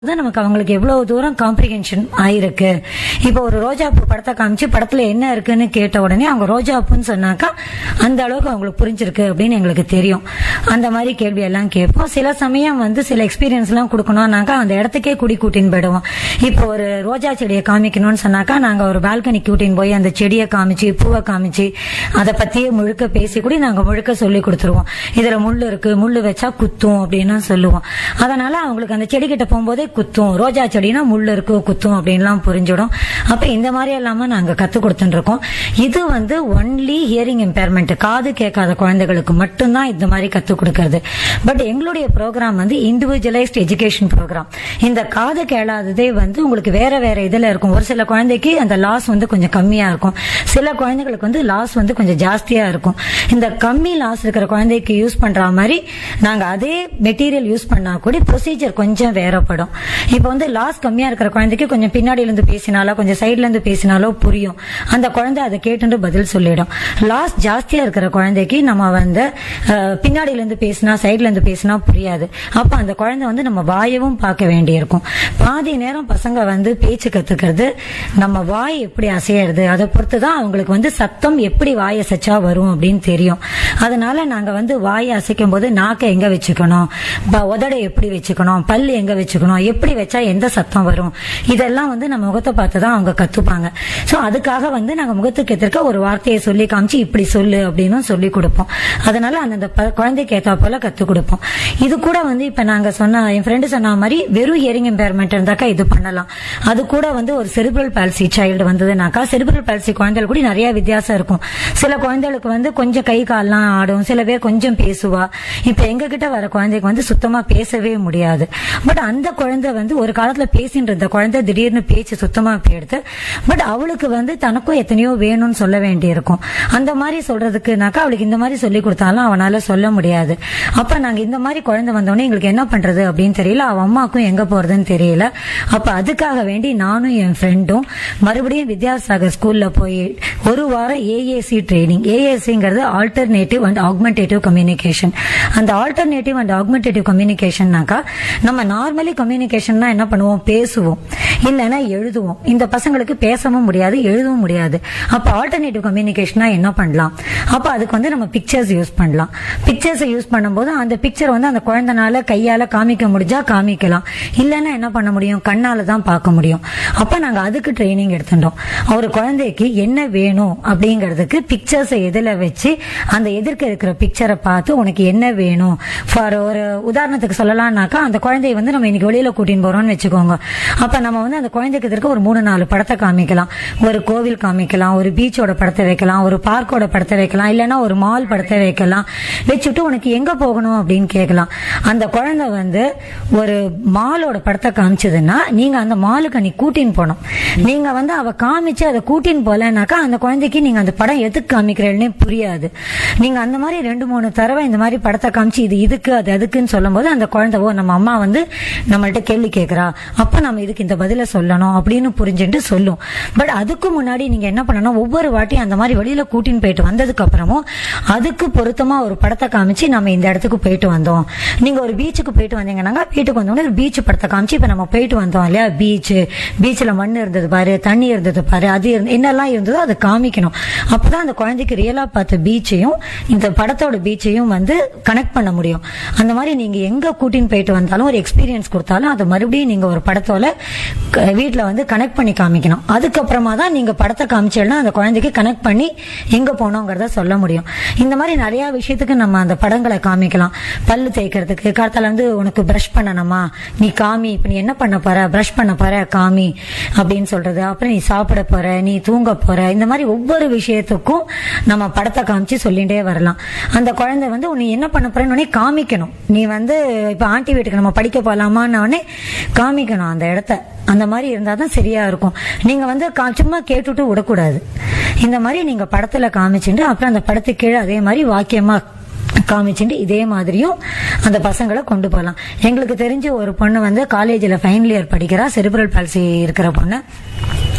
தான் நமக்கு அவங்களுக்கு எவ்வளவு தூரம் காம்ப்ரிஹென்ஷன் ஆயிருக்கு இப்போ ஒரு ரோஜாப்பூ படத்தை காமிச்சு படத்துல என்ன இருக்குன்னு கேட்ட உடனே அவங்க ரோஜாப்பூன்னு சொன்னாக்கா அந்த அளவுக்கு அவங்களுக்கு புரிஞ்சிருக்கு அப்படின்னு எங்களுக்கு தெரியும் அந்த மாதிரி கேள்வி எல்லாம் கேட்போம் சில சமயம் வந்து சில எக்ஸ்பீரியன்ஸ் எல்லாம் கொடுக்கணும்னாக்கா அந்த இடத்துக்கே குடி கூட்டின்னு போயிடுவோம் இப்போ ஒரு ரோஜா செடியை காமிக்கணும்னு சொன்னாக்கா நாங்க ஒரு பால்கனி கூட்டின்னு போய் அந்த செடியை காமிச்சு பூவை காமிச்சு அதை பத்தியே முழுக்க பேசி கூட நாங்க முழுக்க சொல்லி கொடுத்துருவோம் இதுல முள்ளு இருக்கு முள்ளு வச்சா குத்தும் அப்படின்னு சொல்லுவோம் அதனால அவங்களுக்கு அந்த செடி கிட்ட போகும்போதே குத்தும் ரோஜா செடினா முள்ளு இருக்கு குத்தும் அப்படின்லாம் புரிஞ்சிடும் அப்ப இந்த மாதிரி எல்லாமே நாங்க கத்து கொடுத்துட்டு இருக்கோம் இது வந்து ஒன்லி ஹியரிங் இம்பேர்மெண்ட் காது கேட்காத குழந்தைகளுக்கு மட்டும்தான் இந்த மாதிரி கத்து கொடுக்கறது பட் எங்களுடைய ப்ரோக்ராம் வந்து இண்டிவிஜுவலைஸ்ட் எஜுகேஷன் ப்ரோக்ராம் இந்த காது கேளாததே வந்து உங்களுக்கு வேற வேற இதுல இருக்கும் ஒரு சில குழந்தைக்கு அந்த லாஸ் வந்து கொஞ்சம் கம்மியா இருக்கும் சில குழந்தைகளுக்கு வந்து லாஸ் வந்து கொஞ்சம் ஜாஸ்தியா இருக்கும் இந்த கம்மி லாஸ் இருக்கிற குழந்தைக்கு யூஸ் பண்ற மாதிரி நாங்க அதே மெட்டீரியல் யூஸ் பண்ணா கூட ப்ரொசீஜர் கொஞ்சம் வேறப்படும் இப்போ வந்து லாஸ் கம்மியா இருக்கிற குழந்தைக்கு கொஞ்சம் பின்னாடில இருந்து பேசினாலோ கொஞ்சம் சைட்ல இருந்து பேசினாலோ புரியும் அந்த குழந்தை அதை கேட்டுட்டு பதில் சொல்லிடும் லாஸ் ஜாஸ்தியா இருக்கிற குழந்தைக்கு நம்ம வந்து அஹ், பின்னாடில இருந்து பேசினா சைட்ல இருந்து பேசினா புரியாது அப்ப அந்த குழந்தை வந்து நம்ம வாயவும் பார்க்க வேண்டியிருக்கும் பாதி நேரம் பசங்க வந்து பேச்சு கத்துக்கிறது நம்ம வாய் எப்படி அசையறது அதை பொறுத்து தான் அவங்களுக்கு வந்து சத்தம் எப்படி வாய் அசைச்சா வரும் அப்படின்னு தெரியும் அதனால நாங்க வந்து வாயை அசைக்கும் போது நாக்கை எங்க வச்சுக்கணும் ப- உதடை எப்படி வச்சுக்கணும் பல்லு எங்க வச்சுக்கணும் எப்படி வச்சா எந்த சத்தம் வரும் இதெல்லாம் வந்து நம்ம முகத்தை பார்த்து தான் அவங்க கத்துப்பாங்க சோ அதுக்காக வந்து நாங்க முகத்துக்கு எதிர்க்க ஒரு வார்த்தையை சொல்லி காமிச்சு இப்படி சொல்லு அப்படின்னு சொல்லி கொடுப்போம் அதனால அந்தந்த ப- குழந்தைக்கு ஏத்தா போல கத்து கொடுப்போம் இது கூட வந்து இப்ப நாங்க சொன்ன என் ஃப்ரெண்டு சொன்ன மாதிரி வெறும் ஹியரிங் இம்பேர்மெண்ட் இருந்தாக்கா இது பண்ணலாம் அது கூட வந்து ஒரு செரிப்ரல் பால்சி சைல்டு வந்ததுனாக்கா செரிப்ரல் பால்சி குழந்தைகள் கூட நிறைய வித்தியாசம் இருக்கும் சில குழந்தைகளுக்கு வந்து கொஞ்சம் கை கால்லாம் ஆடும் சில பேர் கொஞ்சம் பேசுவா இப்ப எங்க கிட்ட வர குழந்தைக்கு வந்து சுத்தமா பேசவே முடியாது பட் அந்த குழந்தை வந்து ஒரு காலத்துல பேசிட்டு இருந்த குழந்தை திடீர்னு பேச்சு சுத்தமா போயிடுது பட் அவளுக்கு வந்து தனக்கும் எத்தனையோ வேணும்னு சொல்ல வேண்டியிருக்கும் அந்த மாதிரி சொல்றதுக்குனாக்கா அவளுக்கு இந்த மாதிரி சொல்லி கொடுத்தாலும் அவனால சொல்ல முடியாது அப்ப நாங்க இந்த மாதிரி குழந்தை வந்தோடனே எங்களுக்கு என்ன பண்றது அப்படின்னு தெரியல அவ அம்மாக்கும் எங்க போறதுன்னு தெரியல அப்ப அதுக்காக வேண்டி நானும் என் ஃப்ரெண்டும் மறுபடியும் வித்யாசாகர் ஸ்கூல்ல போய் ஒரு வாரம் ஏஏசி ட்ரைனிங் ஏஏசிங்கிறது ஆல்டர்னேட்டிவ் அண்ட் ஆக்மெண்டேட்டிவ் கம்யூனிகேஷன் அந்த ஆல்டர்னேட்டிவ் அண்ட் ஆக்மெண்டேட்டிவ் கம்யூனிகேஷன்னாக்கா நம்ம நார்மலி கம்யூனிகேஷன்னா என்ன பண்ணுவோம் பேசுவோம் இல்லைன்னா எழுதுவோம் இந்த பசங்களுக்கு பேசவும் முடியாது எழுதவும் முடியாது அப்ப ஆல்டர்னேட்டிவ் கம்யூனிகேஷனா என்ன பண்ணலாம் அப்ப அதுக்கு வந்து நம்ம பிக்சர்ஸ் யூஸ் பண்ணலாம் பிக்சர்ஸ் யூஸ் பண்ணும்போது அந்த பிக்சர் வந்து அந்த குழந்தைனால கையால காமிக்க முடிஞ்சா காமிக்கலாம் இல்லைன்னா என்ன பண்ண முடியும் கண்ணால தான் பார்க்க முடியும் அப்ப நாங்க அதுக்கு ட்ரைனிங் எடுத்துட்டோம் ஒரு குழந்தைக்கு என்ன வேணும் அப்படிங்கிறதுக்கு பிக்சர்ஸை எதில் வச்சு அந்த எதிர்க்க இருக்கிற பிக்சரை பார்த்து உனக்கு என்ன வேணும் ஃபார் ஒரு உதாரணத்துக்கு சொல்லலாம்னாக்கா அந்த குழந்தைய வந்து நம்ம இன்னைக்கு வெளியில கூட்டின்னு போறோம்னு வச்சுக்கோங்க அப்ப நம்ம வந்து அந்த குழந்தைக்கு எதிர்க்க ஒரு மூணு நாலு படத்தை காமிக்கலாம் ஒரு கோவில் காமிக்கலாம் ஒரு பீச்சோட படத்தை வைக்கலாம் ஒரு பார்க்கோட படத்தை வைக்கலாம் இல்லைன்னா ஒரு மால் படத்தை வைக்கலாம் வச்சுட்டு உனக்கு எங்க போகணும் அப்படின்னு கேட்கலாம் அந்த குழந்தை வந்து ஒரு மாலோட படத்தை காமிச்சதுன்னா நீங்க அந்த மாலுக்கு நீ கூட்டின்னு போகணும் நீங்க வந்து அவ காமிச்சு அதை கூட்டின்னு போலனாக்கா அந்த குழந்தைக்கு நீங்க அந்த படம் எதுக்கு காமிக்கிறேன்னே புரியாது நீங்க அந்த மாதிரி ரெண்டு மூணு தடவை இந்த மாதிரி படத்தை காமிச்சு இது இதுக்கு அது அதுக்குன்னு சொல்லும்போது அந்த குழந்தை ஓ நம்ம அம்மா வந்து நம்மள்ட்ட கேள்வி கேட்கறா அப்ப நம்ம இதுக்கு இந்த பதில சொல்லணும் அப்படின்னு புரிஞ்சுட்டு சொல்லும் பட் அதுக்கு முன்னாடி நீங்க என்ன பண்ணணும் ஒவ்வொரு வாட்டி அந்த மாதிரி வெளியில கூட்டின்னு போயிட்டு வந்ததுக்கு அப்புறமும் அதுக்கு பொருத்தமா ஒரு படத்தை காமிச்சு நம்ம இந்த இடத்துக்கு போயிட்டு வந்தோம் நீங்க ஒரு பீச்சுக்கு போயிட்டு வந்தீங்கன்னா வீட்டுக்கு வந்தோடனே ஒரு பீச் படத்தை காமிச்சு இப்ப நம்ம போயிட்டு வந்தோம் இல்லையா பீச் பீச்ல மண் இருந்தது பாரு தண்ணி இருந்தது பாரு அது இருந்து- என்னெல்லாம் இருந்ததோ அதை காமிக்கணும் அப்பதான் அந்த குழந்தைக்கு ரியலா பார்த்த பீச்சையும் இந்த படத்தோட பீச்சையும் வந்து கனெக்ட் பண்ண முடியும் அந்த மாதிரி நீங்க எங்க கூட்டின்னு போயிட்டு வந்தாலும் ஒரு எக்ஸ்பீரியன்ஸ் கொடுத்தாலும் அதை மறுபடியும் நீங்க ஒரு படத்தோட க- வீட்ல வந்து கனெக்ட் பண்ணி காமிக்கணும் அதுக்கப்புறமா தான் நீங்க படத்தை காமிச்சேன்னா அந்த குழந்தைக்கு கனெக்ட் பண்ணி எங்க போனோங்கிறத சொல்ல முடியும் இந்த மாதிரி நிறைய விஷயத்துக்கு நம்ம அந்த படங்களை காமிக்கலாம் பல்லு தேய்க்கிறதுக்கு காலத்தால வந்து உனக்கு பிரஷ் பண்ணணுமா நீ காமி இப்ப நீ என்ன பண்ண போற பிரஷ் பண்ண போற காமி அப்படின்னு சொல்றது அப்புறம் நீ சாப்பிட போற நீ தூங்க போற இந்த மாதிரி ஒவ்வொரு விஷயத்துக்கும் நம்ம படத்தை காமிச்சு சொல்லிட்டே வரலாம் அந்த குழந்தை வந்து நீ என்ன பண்ண போறேன்னு உடனே காமிக்கணும் நீ வந்து இப்ப ஆண்டி வீட்டுக்கு நம்ம படிக்க போலாமான்னு உடனே காமிக்கணும் அந்த இடத்த அந்த மாதிரி இருந்தா தான் சரியா இருக்கும் நீங்க வந்து கா- சும்மா கேட்டுட்டு விடக்கூடாது இந்த மாதிரி நீங்க படத்துல காமிச்சுட்டு அப்புறம் அந்த படத்துக்கு கீழே அதே மாதிரி வாக்கியமா காமிச்சுட்டு இதே மாதிரியும் அந்த பசங்களை கொண்டு போகலாம் எங்களுக்கு தெரிஞ்ச ஒரு பொண்ணு வந்து காலேஜில் ஃபைனல் இயர் படிக்கிறா செரிப்ரல் பால்சி இருக்கிற பொண்ணு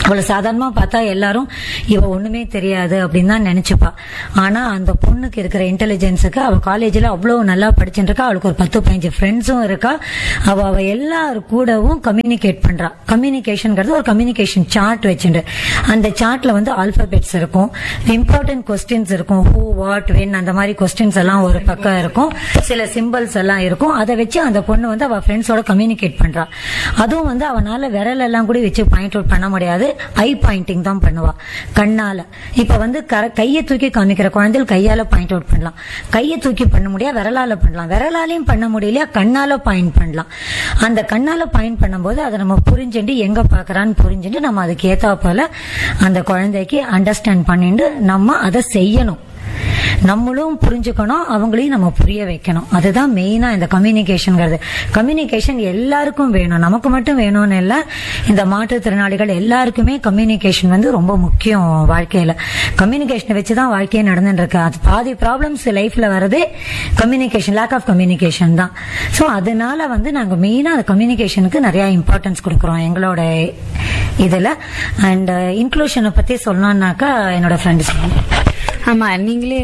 அவளை சாதாரணமா பார்த்தா எல்லாரும் இவ ஒண்ணுமே தெரியாது அப்படின்னு தான் நினைச்சுப்பா ஆனா அந்த பொண்ணுக்கு இருக்கிற இன்டெலிஜென்ஸுக்கு அவ காலேஜ்ல அவ்வளவு நல்லா படிச்சுட்டு இருக்கா அவளுக்கு ஒரு பத்து பதினஞ்சு ஃப்ரெண்ட்ஸும் இருக்கா அவ அவ எல்லாரு கூடவும் கம்யூனிகேட் பண்றா கம்யூனிகேஷன்ங்கிறது ஒரு கம்யூனிகேஷன் சார்ட் வச்சுட்டு அந்த சார்ட்ல வந்து ஆல்பபெட்ஸ் இருக்கும் இம்பார்ட்டன்ட் கொஸ்டின்ஸ் இருக்கும் ஹூ வாட் வென் அந்த மாதிரி கொஸ்டின்ஸ் எல்லாம் ஒரு பக்கம் இருக்கும் சில சிம்பிள்ஸ் எல்லாம் இருக்கும் அதை வச்சு அந்த பொண்ணு வந்து அவ ஃப்ரெண்ட்ஸோட கம்யூனிகேட் பண்றா அதுவும் வந்து அவனால விரல் எல்லாம் கூட வச்சு பாயிண்ட் அவுட் பண்ண முடியாது ஐ பாயிண்டிங் தான் பண்ணுவா கண்ணால இப்ப வந்து கர- கையை தூக்கி காமிக்கிற குழந்தைகள் கையால பாயிண்ட் அவுட் பண்ணலாம் கையை தூக்கி பண்ண முடியாது விரலால பண்ணலாம் விரலாலையும் பண்ண முடியலையா கண்ணால பாயிண்ட் பண்ணலாம் அந்த கண்ணால பாயிண்ட் பண்ணும்போது அதை நம்ம புரிஞ்சுட்டு எங்க பாக்குறான்னு புரிஞ்சுட்டு நம்ம அதுக்கு ஏத்தா போல அந்த குழந்தைக்கு அண்டர்ஸ்டாண்ட் பண்ணிட்டு நம்ம அதை செய்யணும் நம்மளும் புரிஞ்சுக்கணும் அவங்களையும் நம்ம புரிய வைக்கணும் அதுதான் மெயினா இந்த கம்யூனிகேஷன்ங்கிறது கம்யூனிகேஷன் எல்லாருக்கும் வேணும் நமக்கு மட்டும் வேணும்னு இல்ல இந்த மாற்றுத்திறனாளிகள் எல்லாருக்குமே கம்யூனிகேஷன் வந்து ரொம்ப முக்கியம் வாழ்க்கையில கம்யூனிகேஷனை வச்சு தான் வாழ்க்கையே நடந்துட்டு இருக்கு அது பாதி ப்ராப்ளம்ஸ் லைஃப்ல வரதே கம்யூனிகேஷன் லேக் ஆஃப் கம்யூனிகேஷன் தான் ஸோ அதனால வந்து நாங்க மெயினா அந்த கம்யூனிகேஷனுக்கு நிறைய இம்பார்ட்டன்ஸ் கொடுக்குறோம் எங்களோட இதுல அண்ட் இன்க்ளூஷனை பத்தி சொல்லணும்னாக்கா என்னோட ஃப்ரெண்டு சொல்லுங்க ஆமா நீங்களே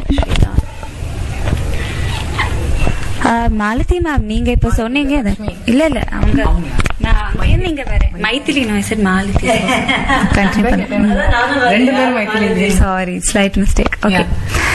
ஆ, மாலதி மேம் நீங்க இப்ப சொன்னீங்க இது. இல்ல இல்ல அவங்க நான் அங்கேயே நீங்க வேற Maithili no sir Malathi continue பண்ணுங்க ரெண்டு பேரும் Maithili sorry slight mistake okay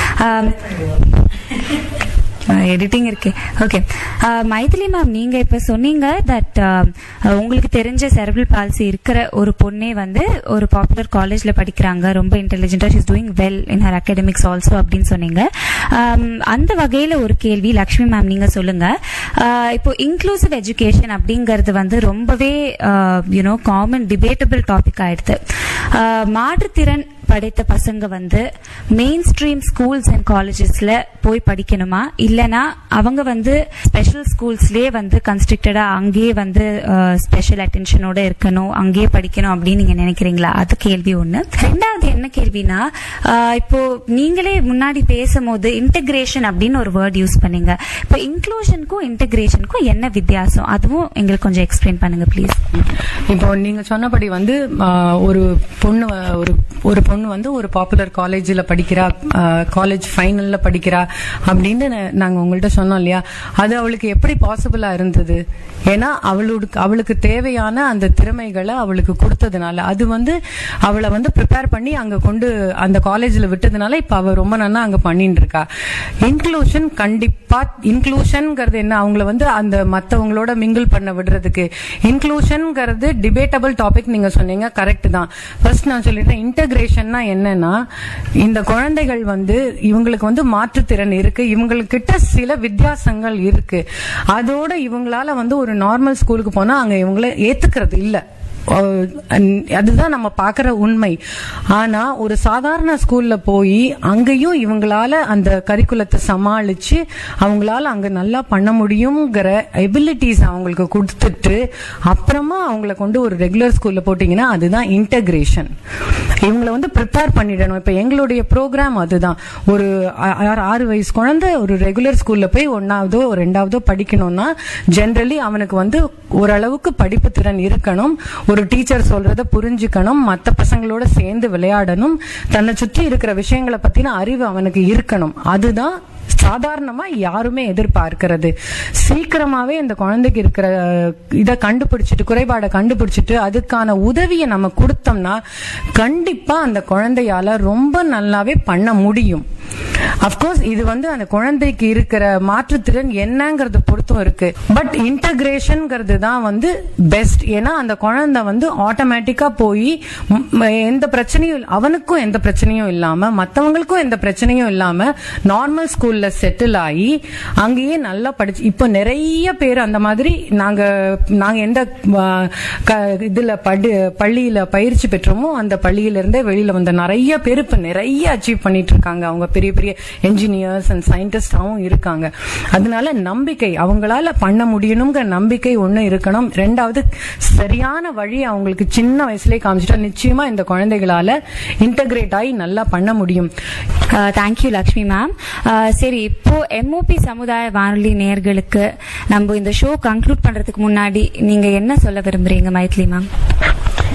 editing இருக்கே ஓகே மைதிலி மேம் நீங்க இப்ப சொன்னீங்க தட் உங்களுக்கு தெரிஞ்ச செரபிள் பால்சி இருக்கிற ஒரு பொண்ணே வந்து ஒரு பாப்புலர் காலேஜ்ல படிக்கிறாங்க ரொம்ப இன்டெலிஜென்டா she's doing well in her academics also அப்படின்னு சொன்னீங்க Um, அந்த வகையில ஒரு கேள்வி லக்ஷ்மி மேம் நீங்க சொல்லுங்க Uh, இப்போ இன்க்ளூசிவ் எஜுகேஷன் அப்படிங்கிறது வந்து ரொம்பவே யூனோ காமன் டிபேட்டபிள் டாபிக் ஆயிடுது Uh, மாற்றுத்திறன் படைத்த பசங்க வந்து மெயின் ஸ்ட்ரீம் ஸ்கூல்ஸ் அண்ட் காலேஜஸ்ல போய் படிக்கணுமா இல்லனா அவங்க வந்து ஸ்பெஷல் ஸ்கூல்ஸ்லயே வந்து கன்ஸ்ட்ரக்டடா அங்கேயே வந்து ஸ்பெஷல் அட்டென்ஷனோட இருக்கணும் அங்கேயே படிக்கணும் அப்படின்னு நீங்க நினைக்கிறீங்களா அது கேள்வி ஒண்ணு ரெண்டாவது என்ன கேள்வினா ஆஹ் இப்போ நீங்களே முன்னாடி பேசும்போது இன்டகிரேஷன் அப்படின்னு ஒரு வேர்ட் யூஸ் பண்ணீங்க இப்போ இன்க்ளூஷனுக்கும் இன்டகிரேஷனுக்கும் என்ன வித்தியாசம் அதுவும் எங்களுக்கு கொஞ்சம் எக்ஸ்பிளைன் பண்ணுங்க ப்ளீஸ் இப்போ நீங்க சொன்னபடி வந்து ஆஹ், ஒரு பொண்ணு வ- ஒரு ஒரு பொண்ணு வந்து ஒரு பாப்புலர் காலேஜ்ல படிக்கிறா காலேஜ் ஃபைனல்ல படிக்கிறா அப்படின்னு நா- நாங்க உங்கள்ட்ட சொன்னோம் இல்லையா அது அவளுக்கு எப்படி பாசிபிளா இருந்தது ஏன்னா அவளுக்கு அவளுக்கு தேவையான அந்த திறமைகளை அவளுக்கு கொடுத்ததுனால அது வந்து அவளை வந்து ப்ரிப்பேர் பண்ணி அங்க கொண்டு அந்த காலேஜ்ல விட்டதுனால இப்ப அவ ரொம்ப நல்லா அங்க பண்ணிட்டு இருக்கா இன்க்ளூஷன் கண்டிப்பா இன்க்ளூஷன்ங்கிறது என்ன அவங்கள வந்து அந்த மத்தவங்களோட மிங்கிள் பண்ண விடுறதுக்கு இன்க்ளூஷன்ங்கிறது டிபேட்டபிள் டாபிக் நீங்க சொன்னீங்க கரெக்ட் தான் ஃபர்ஸ்ட் நான் சொல்லிட்டேன் இன்டகிரேஷன்னா என்னன்னா இந்த குழந்தைகள் வந்து இவங்களுக்கு வந்து மாற்றுத்திறன் இருக்கு இவங்களுக்கிட்ட சில வித்தியாசங்கள் இருக்கு அதோட இவங்களால வந்து ஒரு நார்மல் ஸ்கூலுக்கு போனா அங்க இவங்கள ஏத்துக்கிறது இல்ல அஹ் அதுதான் நம்ம பார்க்குற உண்மை ஆனா ஒரு சாதாரண ஸ்கூல்ல போய் அங்கேயும் இவங்களால அந்த கரிக்குலத்தை சமாளிச்சு அவங்களால அங்க நல்லா பண்ண முடியுங்கிற எபிலிட்டிஸ் அவங்களுக்கு கொடுத்துட்டு அப்புறமா அவங்கள கொண்டு ஒரு ரெகுலர் ஸ்கூல்ல போட்டீங்கன்னா அதுதான் இன்டகிரேஷன் இவங்களை வந்து ப்ரிப்பேர் பண்ணிடணும் இப்ப எங்களுடைய ப்ரோக்ராம் அதுதான் ஒரு ஆ- ஆறு ஆறு வயசு குழந்தை ஒரு ரெகுலர் ஸ்கூல்ல போய் ஒன்னாவதோ ரெண்டாவதோ படிக்கணும்னா ஜென்ரலி அவனுக்கு வந்து ஓரளவுக்கு படிப்பு திறன் இருக்கணும் ஒரு டீச்சர் சொல்றத புரிஞ்சுக்கணும் மத்த பசங்களோட சேர்ந்து விளையாடணும் தன்னை சுற்றி இருக்கிற விஷயங்களை பத்தின அறிவு அவனுக்கு இருக்கணும் அதுதான் சாதாரணமா யாருமே எதிர்பார்க்கிறது சீக்கிரமாவே இந்த குழந்தைக்கு இருக்கிற இதை கண்டுபிடிச்சிட்டு குறைபாடை கண்டுபிடிச்சிட்டு அதுக்கான உதவியை நம்ம கொடுத்தோம்னா கண்டிப்பா அந்த குழந்தையால ரொம்ப நல்லாவே பண்ண முடியும் அப்கோர்ஸ் இது வந்து அந்த குழந்தைக்கு இருக்கிற மாற்றுத்திறன் என்னங்கறத பொறுத்தும் இருக்கு பட் இன்டகிரேஷன்ங்கிறது தான் வந்து பெஸ்ட் ஏன்னா அந்த குழந்தை வந்து ஆட்டோமேட்டிக்கா போய் ம், எந்த பிரச்சனையும் இல்ல- அவனுக்கும் எந்த பிரச்சனையும் இல்லாம மத்தவங்களுக்கும் எந்த பிரச்சனையும் இல்லாம நார்மல் ஸ்கூல்ல செட்டில் ஆகி அங்கேயே நல்லா படிச்சு இப்போ நிறைய பேர் அந்த மாதிரி நாங்க நாங்க எந்த ஆ, க- இதுல படி பள்ளியில பயிற்சி பெற்றோமோ அந்த பள்ளியில இருந்தே வெளியில வந்த நிறைய பேர் இப்ப நிறைய அச்சீவ் பண்ணிட்டு இருக்காங்க அவங்க பெரிய பெரிய என்ஜினியர்ஸ் அண்ட் சயின்டிஸ்டாவும் இருக்காங்க அதனால நம்பிக்கை அவங்களால பண்ண முடியணுங்கிற நம்பிக்கை ஒண்ணு இருக்கணும் ரெண்டாவது சரியான வழி அவங்களுக்கு சின்ன வயசுலயே காமிச்சிட்டா நிச்சயமா இந்த குழந்தைகளால இன்டகிரேட் ஆகி நல்லா பண்ண முடியும் தேங்க்யூ லக்ஷ்மி மேம் சரி இப்போ எம்ஓபி சமுதாய வானொலி நேயர்களுக்கு நம்ம இந்த ஷோ கன்க்ளூட் பண்றதுக்கு முன்னாடி நீங்க என்ன சொல்ல விரும்புறீங்க மைத்லி மேம்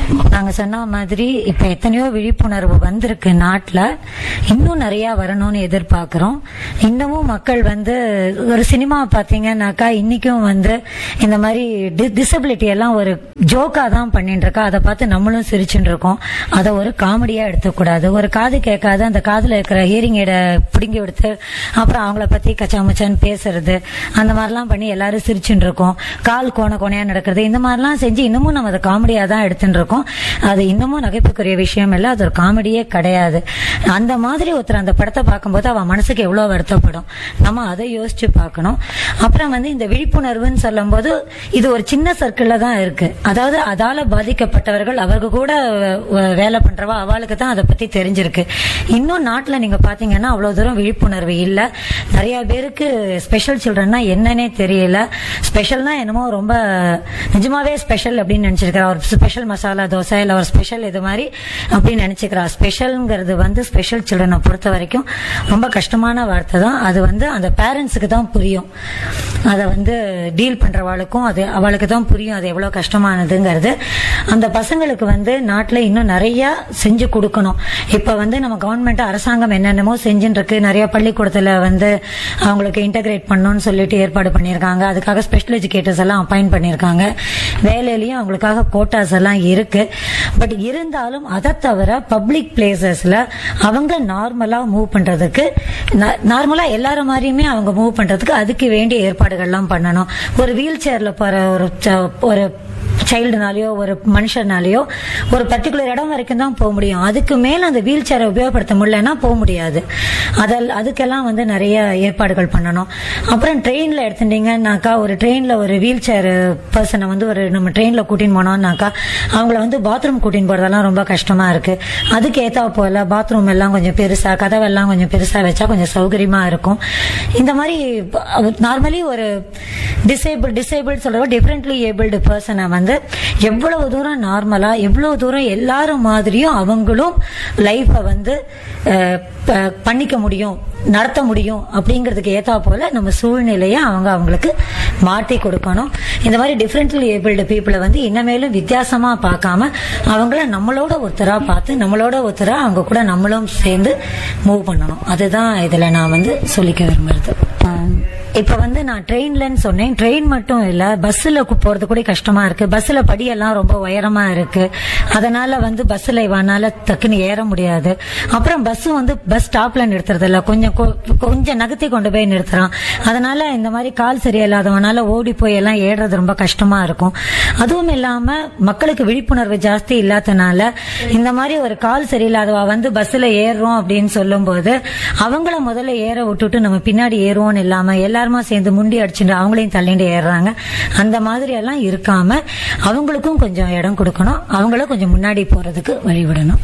நாங்க சொன்ன மாதிரி இப்ப எத்தனையோ விழிப்புணர்வு வந்திருக்கு நாட்டுல இன்னும் நிறைய வரணும்னு எதிர்பார்க்கிறோம் இன்னமும் மக்கள் வந்து ஒரு சினிமா பாத்தீங்கன்னாக்கா இன்னைக்கும் வந்து இந்த மாதிரி டிசபிலிட்டி எல்லாம் ஒரு ஜோக்கா தான் பண்ணிட்டு இருக்கா அதை பார்த்து நம்மளும் சிரிச்சுட்டு இருக்கோம் அதை ஒரு காமெடியா எடுத்துக்கூடாது ஒரு காது கேட்காத அந்த காதுல இருக்கிற ஹியரிங் எடை பிடுங்கி எடுத்து அப்புறம் அவங்கள பத்தி கச்சாமச்சான்னு பேசுறது அந்த மாதிரிலாம் பண்ணி எல்லாரும் சிரிச்சுட்டு இருக்கோம் கால் கோண கோணையா நடக்கிறது இந்த மாதிரிலாம் செஞ்சு இன்னமும் நம்ம அதை காமெடியா தான் எடுத்துட்டு இருக்கோம் அது இன்னமும் நகைப்புக்குரிய விஷயம் இல்ல அது ஒரு காமெடியே கிடையாது அந்த மாதிரி ஒருத்தர் அந்த படத்தை பார்க்கும்போது அவன் மனசுக்கு எவ்வளவு வருத்தப்படும் நம்ம அதை யோசிச்சு பார்க்கணும் அப்புறம் வந்து இந்த விழிப்புணர்வுன்னு சொல்லும்போது இது ஒரு சின்ன சர்க்கிள்ல தான் இருக்கு அதாவது அதால பாதிக்கப்பட்டவர்கள் அவருக்கு கூட அஹ், வேலை பண்றவா அவளுக்கு தான் அதை பத்தி தெரிஞ்சிருக்கு இன்னும் நாட்டுல நீங்க பாத்தீங்கன்னா அவ்வளவு தூரம் விழிப்புணர்வு இல்ல நிறைய பேருக்கு ஸ்பெஷல் சில்ட்ரன்னா என்னன்னே தெரியல ஸ்பெஷல்னா என்னமோ ரொம்ப நிஜமாவே ஸ்பெஷல் அப்படின்னு நினைச்சிருக்கிறா ஒரு ஸ்பெஷல் மசாலா தோசை இல்ல ஒரு ஸ்பெஷல் இது மாதிரி அப்படின்னு நினைச்சுக்கிறா ஸ்பெஷல்ங்கிறது வந்து ஸ்பெஷல் சில்ட்ரனை பொறுத்த வரைக்கும் ரொம்ப கஷ்டமான வார்த்தை தான் அது வந்து அந்த பேரண்ட்ஸுக்கு தான் புரியும் அதை வந்து டீல் பண்றவாளுக்கும் அது அவளுக்கு தான் புரியும் அது எவ்வளவு கஷ்டமானதுங்கிறது அந்த பசங்களுக்கு வந்து நாட்டுல இன்னும் நிறைய செஞ்சு கொடுக்கணும் இப்ப வந்து நம்ம கவர்மெண்ட் அரசாங்கம் என்னென்னமோ செஞ்சுட்டு இருக்கு நிறைய பள்ளிக்கூடத்துல வந்து அவங்களுக்கு இன்டகிரேட் பண்ணணும்னு சொல்லிட்டு ஏற்பாடு பண்ணியிருக்காங்க அதுக்காக ஸ்பெஷல் எஜுகேட்டர்ஸ் எல்லாம் அப்பாயிண்ட் பண்ணியிருக்காங்க வேலையிலயும் அவங்களுக்காக கோட்டாஸ் எல்லாம் இருக்கு பட் இருந்தாலும் அதை தவிர பப்ளிக் பிளேசஸ்ல அவங்க நார்மலா மூவ் பண்றதுக்கு நார்மலா எல்லாரும் மாதிரியுமே அவங்க மூவ் பண்றதுக்கு அதுக்கு வேண்டிய ஏற்பாடுகள்லாம் பண்ணணும் ஒரு வீல் சேர்ல போற ஒரு ச- ஒரு சைல்டுனாலயோ ஒரு மனுஷனாலயோ ஒரு பர்டிகுலர் இடம் வரைக்கும் தான் போக முடியும் அதுக்கு மேல அந்த வீல் சேரை உபயோகப்படுத்த முடியலன்னா போக முடியாது அதில் அதுக்கெல்லாம் வந்து நிறைய ஏற்பாடுகள் பண்ணணும் அப்புறம் ட்ரெயின்ல எடுத்துட்டீங்கன்னாக்கா ஒரு ட்ரெயின்ல ஒரு வீல் சேர் பர்சனை வந்து ஒரு நம்ம ட்ரெயின்ல கூட்டின்னு போனோம்னாக்கா அவங்கள வந்து பாத்ரூம் கூட்டின்னு போறதெல்லாம் ரொம்ப கஷ்டமா இருக்கு அதுக்கு ஏத்தா போல பாத்ரூம் எல்லாம் கொஞ்சம் பெருசா கதவெல்லாம் கொஞ்சம் பெருசா வச்சா கொஞ்சம் சௌகரியமா இருக்கும் இந்த மாதிரி நார்மலி ஒரு டிசேபிள் டிசேபிள் சொல்றவங்க டிஃப்ரெண்ட்லி ஏபிள்டு பர்சனை வந்து எவ்வளவு தூரம் நார்மலா எவ்வளவு தூரம் எல்லாரும் மாதிரியும் அவங்களும் லைஃபை வந்து அஹ், ப- பண்ணிக்க முடியும் நடத்த முடியும் அப்படிங்கிறதுக்கு ஏத்தா போல நம்ம சூழ்நிலையை அவங்க அவங்களுக்கு மாற்றி கொடுக்கணும் இந்த மாதிரி டிஃப்ரெண்ட்லி ஏபிள்டு பீப்புளை வந்து இன்னமேலும் வித்தியாசமா பார்க்காம அவங்கள நம்மளோட ஒருத்தரா பார்த்து நம்மளோட ஒருத்தரா அவங்க கூட நம்மளும் சேர்ந்து மூவ் பண்ணணும் அதுதான் இதுல நான் வந்து சொல்லிக்க விரும்புறது ஆம். இப்ப வந்து நான் ட்ரெயின்லன்னு சொன்னேன் ட்ரெயின் மட்டும் இல்ல பஸ்ல போறது கூட கஷ்டமா இருக்கு பஸ்ல படியெல்லாம் ரொம்ப உயரமா இருக்கு அதனால வந்து பஸ்ல இவனால டக்குன்னு ஏற முடியாது அப்புறம் பஸ் வந்து பஸ் ஸ்டாப்ல நிறுத்துறது இல்ல கொஞ்சம் கொ- கொஞ்சம் நகர்த்தி கொண்டு போய் நிறுத்துறான் அதனால இந்த மாதிரி கால் சரியில்லாதவனால ஓடி போய் எல்லாம் ஏறுறது ரொம்ப கஷ்டமா இருக்கும் அதுவும் இல்லாம மக்களுக்கு விழிப்புணர்வு ஜாஸ்தி இல்லாதனால இந்த மாதிரி ஒரு கால் சரியில்லாதவா வந்து பஸ்ல ஏறுறோம் அப்படின்னு சொல்லும்போது அவங்கள முதல்ல ஏற விட்டுட்டு நம்ம பின்னாடி ஏறுவோம்னு இல்லாம எல்லாருமா சேர்ந்து முண்டி அடிச்சுட்டு அவங்களையும் தள்ளிட்டு ஏறுறாங்க அந்த மாதிரி எல்லாம் இருக்காம அவங்களுக்கும் கொஞ்சம் இடம் கொடுக்கணும் அவங்களும் கொஞ்சம் முன்னாடி போறதுக்கு வழிவிடணும்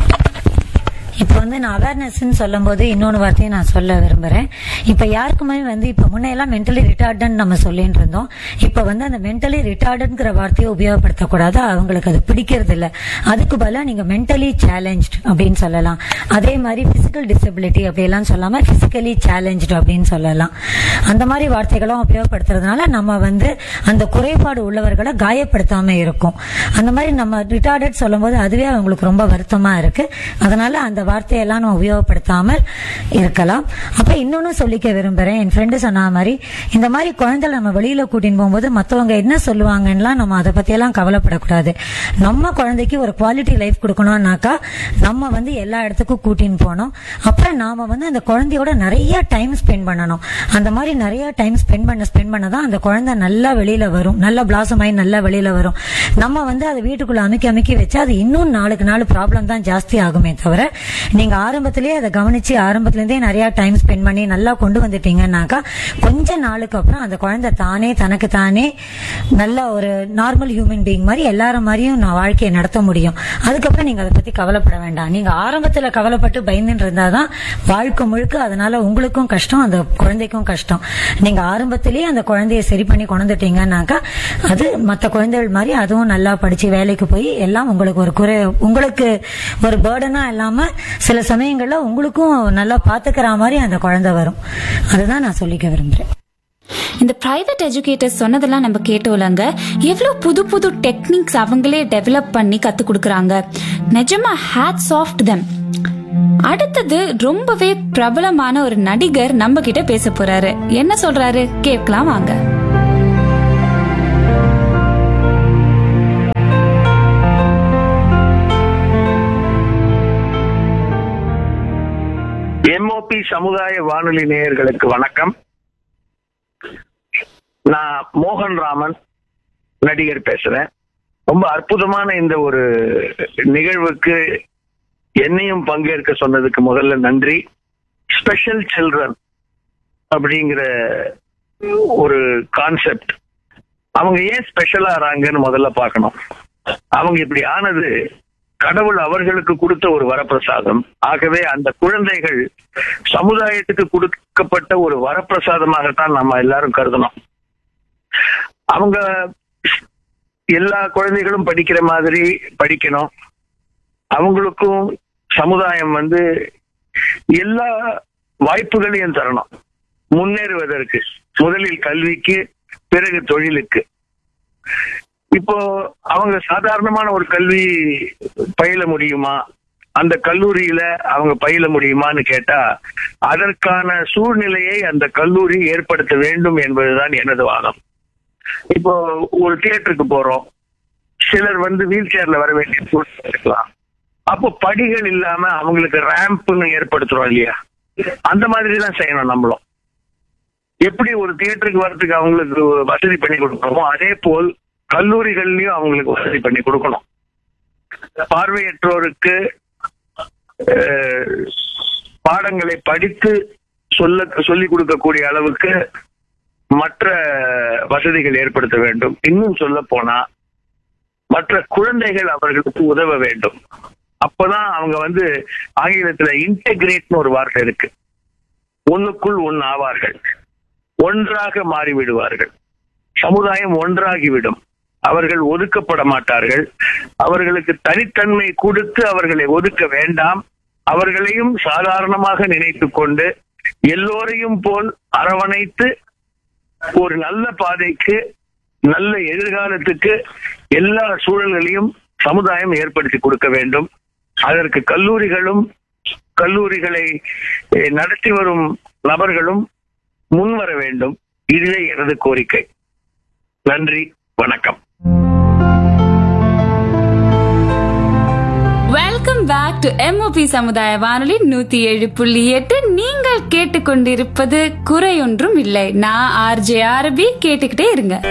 இப்ப வந்து நான் அவேர்னஸ் சொல்லும் போது இன்னொன்னு வார்த்தையை நான் சொல்ல விரும்புறேன் இப்ப யாருக்குமே வந்து இப்ப முன்னையெல்லாம் மென்டலி ரிட்டார்டன் நம்ம சொல்லிட்டு இருந்தோம் இப்ப வந்து அந்த மென்டலி ரிட்டார்டுங்கிற வார்த்தையை உபயோகப்படுத்தக்கூடாது அவங்களுக்கு அது பிடிக்கிறது இல்ல அதுக்கு பதிலா நீங்க மென்டலி சேலஞ்ச்ட் அப்படின்னு சொல்லலாம் அதே மாதிரி பிசிக்கல் டிசபிலிட்டி அப்படியெல்லாம் சொல்லாம பிசிக்கலி சேலஞ்ச்டு அப்படின்னு சொல்லலாம் அந்த மாதிரி வார்த்தைகளும் உபயோகப்படுத்துறதுனால நம்ம வந்து அந்த குறைபாடு உள்ளவர்களை காயப்படுத்தாம இருக்கும் அந்த மாதிரி நம்ம ரிட்டார்டட் சொல்லும்போது அதுவே அவங்களுக்கு ரொம்ப வருத்தமா இருக்கு அதனால அந்த வார்த்தையெல்லாம் நம்ம உபயோகப்படுத்தாமல் இருக்கலாம் அப்ப இன்னொன்னு சொல்லிக்க விரும்புறேன் என் ஃப்ரெண்டு சொன்ன மாதிரி இந்த மாதிரி குழந்தைகளை நம்ம வெளியில கூட்டின்னு போகும்போது மத்தவங்க என்ன சொல்லுவாங்கலாம் நம்ம அதை பத்தி எல்லாம் கவலைப்படக்கூடாது நம்ம குழந்தைக்கு ஒரு குவாலிட்டி லைஃப் கொடுக்கணும்னாக்கா நம்ம வந்து எல்லா இடத்துக்கும் கூட்டின்னு போகணும் அப்புறம் நாம வந்து அந்த குழந்தையோட நிறைய டைம் ஸ்பெண்ட் பண்ணணும் அந்த மாதிரி நிறைய டைம் ஸ்பெண்ட் பண்ண ஸ்பெண்ட் பண்ண தான் அந்த குழந்தை நல்லா வெளியில வரும் நல்லா பிளாசம் ஆகி நல்லா வெளியில வரும் நம்ம வந்து அதை வீட்டுக்குள்ள அமைக்கி அமைக்கி வச்சா அது இன்னும் நாளுக்கு நாள் ப்ராப்ளம் தான் ஜாஸ்தி ஆகுமே தவிர நீங்க ஆரம்பத்திலேயே அதை கவனிச்சு ஆரம்பத்துல இருந்தே நிறைய டைம் ஸ்பெண்ட் பண்ணி நல்லா கொண்டு வந்துட்டீங்கன்னாக்கா கொஞ்ச நாளுக்கு அப்புறம் அந்த குழந்தை தானே தனக்கு தானே நல்ல ஒரு நார்மல் ஹியூமன் பீயிங் மாதிரி எல்லாரும் மாதிரியும் நான் வாழ்க்கையை நடத்த முடியும் அதுக்கப்புறம் நீங்க அதை பத்தி கவலைப்பட வேண்டாம் நீங்க ஆரம்பத்துல கவலைப்பட்டு பயந்துட்டு இருந்தாதான் வாழ்க்கை முழுக்க அதனால உங்களுக்கும் கஷ்டம் அந்த குழந்தைக்கும் கஷ்டம் நீங்க ஆரம்பத்திலேயே அந்த குழந்தைய சரி பண்ணி கொண்டுட்டீங்கன்னாக்கா அது மத்த குழந்தைகள் மாதிரி அதுவும் நல்லா படிச்சு வேலைக்கு போய் எல்லாம் உங்களுக்கு ஒரு குறை உங்களுக்கு ஒரு பேர்டனா இல்லாம சில சமயங்கள்ல உங்களுக்கும் நல்லா பாத்துக்கிற மாதிரி அந்த குழந்தை வரும் அதுதான் நான் சொல்லிக்க விரும்புறேன் இந்த பிரைவேட் எஜுகேட்டர்ஸ் சொன்னதெல்லாம் நம்ம கேட்டோம்லங்க எவ்வளவு புது புது டெக்னிக்ஸ் அவங்களே டெவலப் பண்ணி கத்து கொடுக்கறாங்க நிஜமா ஹேட்ஸ் ஆஃப் தெம் அடுத்தது ரொம்பவே பிரபலமான ஒரு நடிகர் நம்ம கிட்ட பேச போறாரு என்ன சொல்றாரு கேட்கலாம் வாங்க எம்ஓபி சமுதாய வானொலி நேயர்களுக்கு வணக்கம் நான் மோகன் ராமன் நடிகர் பேசுறேன் ரொம்ப அற்புதமான இந்த ஒரு நிகழ்வுக்கு என்னையும் பங்கேற்க சொன்னதுக்கு முதல்ல நன்றி ஸ்பெஷல் சில்ட்ரன் அப்படிங்கிற ஒரு கான்செப்ட் அவங்க ஏன் ஸ்பெஷலா ஆறாங்கன்னு முதல்ல பார்க்கணும் அவங்க இப்படி ஆனது கடவுள் அவர்களுக்கு கொடுத்த ஒரு வரப்பிரசாதம் ஆகவே அந்த குழந்தைகள் சமுதாயத்துக்கு கொடுக்கப்பட்ட ஒரு வரப்பிரசாதமாகத்தான் நம்ம எல்லாரும் கருதணும் அவங்க எல்லா குழந்தைகளும் படிக்கிற மாதிரி படிக்கணும் அவங்களுக்கும் சமுதாயம் வந்து எல்லா வாய்ப்புகளையும் தரணும் முன்னேறுவதற்கு முதலில் கல்விக்கு பிறகு தொழிலுக்கு இப்போ அவங்க சாதாரணமான ஒரு கல்வி பயில முடியுமா அந்த கல்லூரியில அவங்க பயில முடியுமான்னு கேட்டா அதற்கான சூழ்நிலையை அந்த கல்லூரி ஏற்படுத்த வேண்டும் என்பதுதான் எனது வாதம் இப்போ ஒரு தியேட்டருக்கு போறோம் சிலர் வந்து வீல் சேர்ல வர வேண்டிய சூழ்நிலை இருக்கலாம் அப்போ படிகள் இல்லாம அவங்களுக்கு ரேம்ப்னு ஏற்படுத்துறோம் இல்லையா அந்த மாதிரி தான் செய்யணும் நம்மளும் எப்படி ஒரு தியேட்டருக்கு வர்றதுக்கு அவங்களுக்கு வசதி பண்ணி கொடுக்கணுமோ அதே போல் கல்லூரிகள்லயும் அவங்களுக்கு வசதி பண்ணி கொடுக்கணும் பார்வையற்றோருக்கு அஹ், பாடங்களை படித்து சொல்ல சொல்லிக் கொடுக்கக்கூடிய அளவுக்கு மற்ற வசதிகள் ஏற்படுத்த வேண்டும் இன்னும் சொல்ல போனா மற்ற குழந்தைகள் அவர்களுக்கு உதவ வேண்டும் அப்பதான் அவங்க வந்து ஆங்கிலத்துல இன்டெகிரேட்னு ஒரு வார்த்தை இருக்கு ஒண்ணுக்குள் ஒன்னு ஆவார்கள் ஒன்றாக மாறிவிடுவார்கள் சமுதாயம் ஒன்றாகிவிடும் அவர்கள் ஒதுக்கப்பட மாட்டார்கள் அவர்களுக்கு தனித்தன்மை கொடுத்து அவர்களை ஒதுக்க வேண்டாம் அவர்களையும் சாதாரணமாக நினைத்துக் கொண்டு எல்லோரையும் போல் அரவணைத்து ஒரு நல்ல பாதைக்கு நல்ல எதிர்காலத்துக்கு எல்லா சூழல்களையும் சமுதாயம் ஏற்படுத்தி கொடுக்க வேண்டும் அதற்கு கல்லூரிகளும் கல்லூரிகளை eh, நடத்தி வரும் நபர்களும் முன்வர வேண்டும் இதுவே எனது கோரிக்கை நன்றி வணக்கம் வெல்கம் பேக் டு எம்ஓபி சமுதாய வானொலி நூத்தி ஏழு புள்ளி எட்டு நீங்கள் கேட்டுக்கொண்டிருப்பது குறையொன்றும் இல்லை நான் ஆர்ஜே ஆர்பி கேட்டுக்கிட்டே இருங்க